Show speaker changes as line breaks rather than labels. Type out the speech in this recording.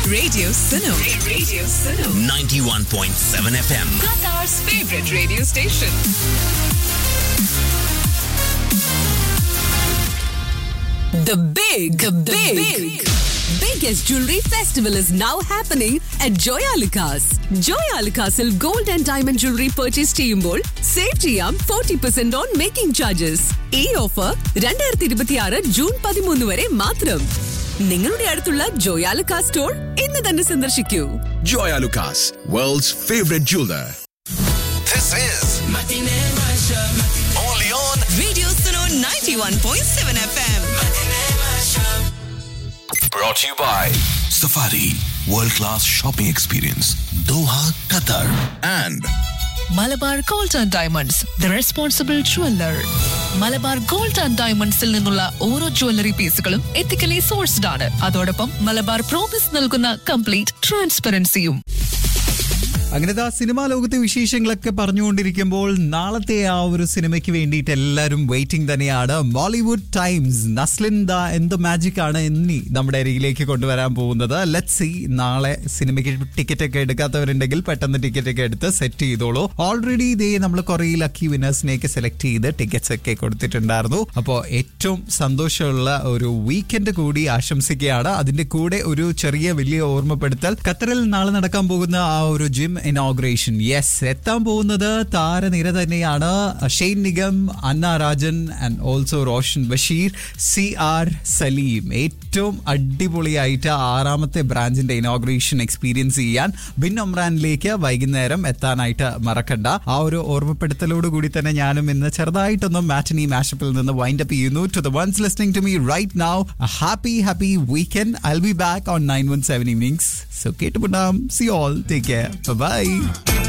Radio Suno. Radio Suno.
91.7 FM.
Qatar's favorite radio station. The big, the big, big, biggest jewelry festival is now happening at Joyalukas. Joyalukasil gold and diamond jewelry purchase ചെയ്യുമ്പോൾ save ചെയ്യാം forty percent on making charges ഈ offer രണ്ടായിരത്തി ഇരുപത്തിയാറ് June പതിമൂന്ന് വരെ മാത്രം നിങ്ങളുടെ അടുത്തുള്ള ജോയാലുക്കാ സ്റ്റോർ ഇന്ന് തന്നെ സന്ദർശിക്കൂ
Joya Lucas, world's favorite jeweler.
This is only on
radio Suno 91.7 FM
brought to you by
Safari, world class shopping experience. Doha, Qatar. And
Malabar gold and diamonds the responsible jeweller Malabar gold and ഡയമണ്ട്സിൽ നിന്നുള്ള ഓരോ jewellery പീസുകളും ethically sourced ആണ് അതോടൊപ്പം Malabar promise നൽകുന്ന complete ട്രാൻസ്പെറൻസിയും
അങ്ങനത്തെ ആ സിനിമാ ലോകത്തെ വിശേഷങ്ങളൊക്കെ പറഞ്ഞുകൊണ്ടിരിക്കുമ്പോൾ നാളത്തെ ആ ഒരു സിനിമയ്ക്ക് വേണ്ടിയിട്ട് എല്ലാവരും വെയിറ്റിംഗ് തന്നെയാണ് ബോളിവുഡ് ടൈംസ് നസ്ലിൻ ദ എന്ത് മാജിക് ആണ് ഇനി നമ്മുടെ അരികിലേക്ക് കൊണ്ടുവരാൻ പോകുന്നത് ലെറ്റ് സി നാളെ സിനിമയ്ക്ക് ടിക്കറ്റ് ഒക്കെ എടുക്കാത്തവരുണ്ടെങ്കിൽ പെട്ടെന്ന് ടിക്കറ്റ് ഒക്കെ എടുത്ത് സെറ്റ് ചെയ്തോളൂ ഓൾറെഡി ഇതേ നമ്മൾ കുറേ ലക്കി വിനേഴ്സിനെയൊക്കെ സെലക്ട് ചെയ്ത് ടിക്കറ്റ്സ് ഒക്കെ കൊടുത്തിട്ടുണ്ടായിരുന്നു അപ്പോൾ ഏറ്റവും സന്തോഷമുള്ള ഒരു വീക്കെൻഡ് കൂടി ആശംസിക്കുകയാണ് അതിന്റെ കൂടെ ഒരു ചെറിയ വലിയ ഓർമ്മപ്പെടുത്തൽ ഖത്തറിൽ നാളെ നടക്കാൻ പോകുന്ന ആ ഒരു ജിം ഇനോഗ്രേഷൻ യെസ് എത്താൻ പോകുന്നത് താരനിര തന്നെയാണ് Shane Nigam Anna Rajan and also Roshan Basheer C R Saleem ഏറ്റവും അടിപൊളിയായിട്ട് ആറാമത്തെ ബ്രാഞ്ചിന്റെ ഇനോഗ്രേഷൻ എക്സ്പീരിയൻസ് ചെയ്യാൻ ബിൻ ഒമ്രാനിലേക്ക് വൈകുന്നേരം എത്താനായിട്ട് മറക്കണ്ട ആ ഒരു ഓർമ്മപ്പെടുത്തലോട് കൂടി തന്നെ ഞാനും ഇന്ന് ചെറുതായിട്ടൊന്നും മാറ്റിനി മാഷപ്പിൽ നിന്ന് വൈൻഡ് അപ്പ് ചെയ്യുന്നു to the ones listening to me right now happy happy weekend I be back on nine one seven evenings so കേട്ടുപിടാം see all take care by